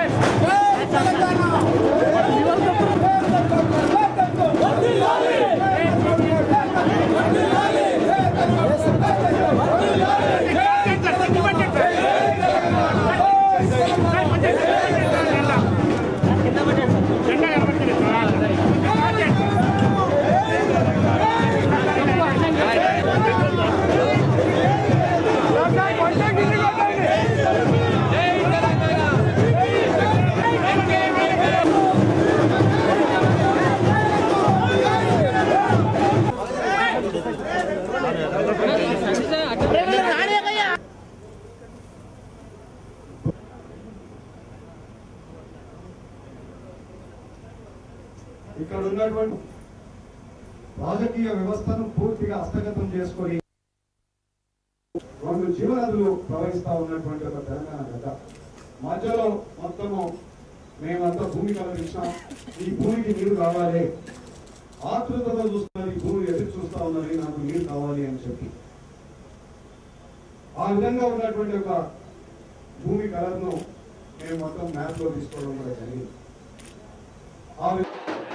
ఇక్కడ ఉన్నటువంటి రాజకీయ వ్యవస్థను పూర్తిగా హస్తగతం చేసుకొని రెండు జీవనదులు ప్రవహిస్తా ఉన్నటువంటి ఒక తెలంగాణ గడ్డ మధ్యలో మొత్తము మేమంతా భూమి కలరించాం ఈ భూమికి నీరు కావాలి ఆతృతతో చూస్తున్నారు ఈ భూమి ఎదురు చూస్తా ఉన్నది నాకు నీరు కావాలి అని చెప్పి ఆ విధంగా ఉన్నటువంటి ఒక భూమి కలర్ను మేము మొత్తం మ్యాప్ లో తీసుకోవడం కూడా జరిగింది ఆ వి-